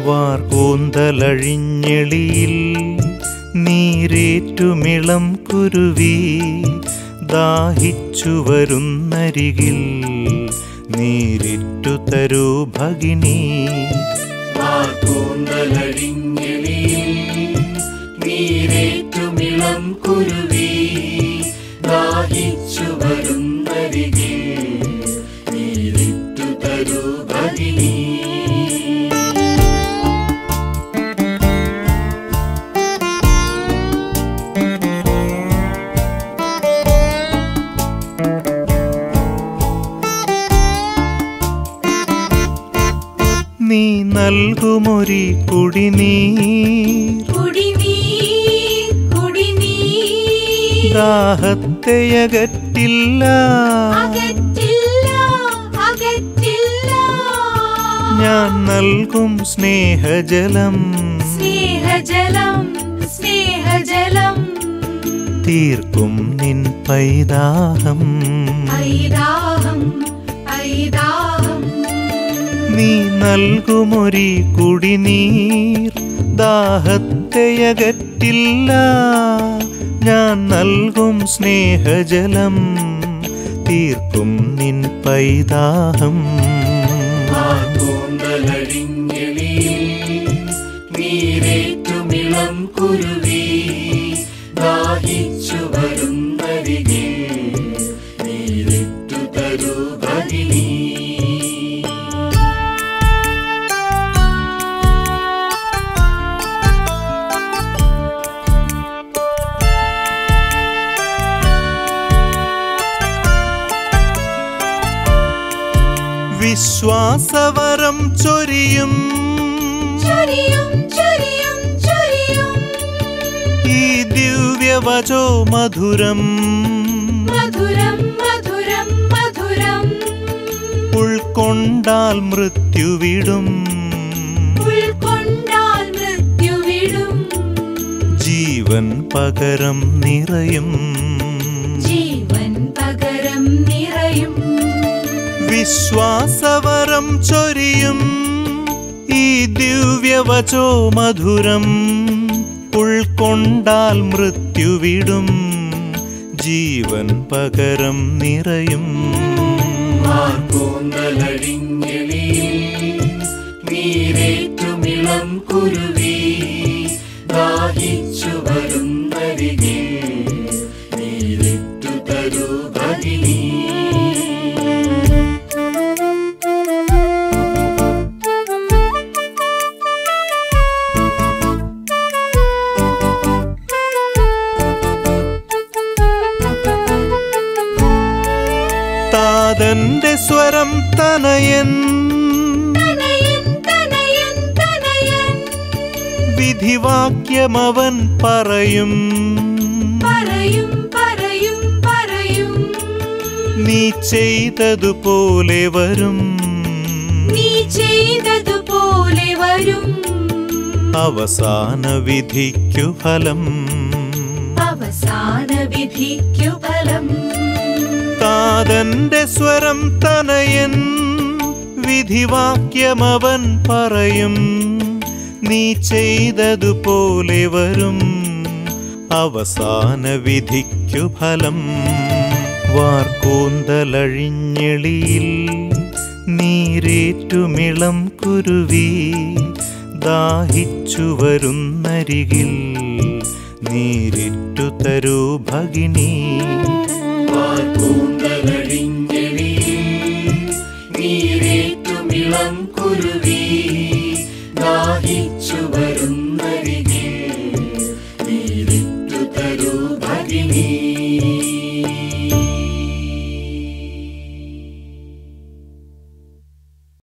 വാർകൂന്തലഴിഞ്ഞെളിയിൽ നീരേറ്റുമിളം കുരുവി ദാഹിച്ചു വരുന്നരികിൽ നീരിറ്റു തരൂ ഭഗിനി നീരേറ്റുമിളം കുരുവി ദാഹിച്ചു വരുന്നരികെ നീരിറ്റു തരൂ ഭഗിനി നീ നൽകുമൊരി കുടിനീർ കുടിനീർ കുടിനീർ ദാഹത്തെയകറ്റില്ല അകറ്റില്ല അകറ്റില്ല ഞാൻ നൽകും സ്നേഹജലം സ്നേഹജലം സ്നേഹജലം തീർക്കും നിൻ പൈതാഹം ഐദാഹം ഐദാഹം നീ നൽകുമൊരി കുടിനീർ ദാഹത്തെയകറ്റില്ല ഞാൻ നൽകും സ്നേഹജലം തീർക്കും നിൻ പൈതാഹം കൂന്തലഴിഞ്ഞെളിയിൽ നീരേറ്റുമിളം കുരുവി ദാഹിച്ചു വരുന്നരികെ നീരിറ്റു തരൂ ഭഗിനി വിശ്വാസവരം ചൊരിയും ചൊരിയും ചൊരിയും ചൊരിയും ഈ ദിവ്യവചോ മധുരം മധുരം മധുരം മധുരം ഉൾക്കൊണ്ടാൽ മൃത്യുവിടും ഉൾക്കൊണ്ടാൽ മൃത്യുവിടും ജീവൻ പകരം നിറയും ജീവൻ പകരം നിറയും വിശ്വാസവരം ചൊരിയും ഈ ദിവ്യവചോ മധുരം ഉൾക്കൊണ്ടാൽ മൃത്യുവിടും ജീവൻ പകരം നിറയും കൂന്തലഴിഞ്ഞെളിയിൽ നീരേറ്റുമിളം കുരുവി ദാഹിച്ചു വരുന്നരികെ നീരിറ്റു തരൂ ഭഗിനി താതന്റെ സ്വരം തനയൻ തനയൻ തനയൻ തനയൻ വിധിവാക്യമവൻ പറയും പറയും പറയും പറയും നീ ചെയ്തതുപോലെ വരും നീ ചെയ്തതുപോലെ വരും അവസാന വിധിക്കു ഫലം അവസാന വിധിക്കു ഫലം താതന്റെ സ്വരം തനയൻ വിധിവാക്യമവൻ പറയും നീ ചെയ്തതുപോലെ വരും അവസാന വിധിക്കു ഫലം വാർക്കൂന്തലഴിഞ്ഞെളിയിൽ നീരേറ്റുമിളം കുരുവി ദാഹിച്ചു വരുന്നരികിൽ നീരിറ്റു തരൂ ഭഗിനി കൂന്തലഴിഞ്ഞെളിയിൽ നീരേറ്റുമിളം കുരുവി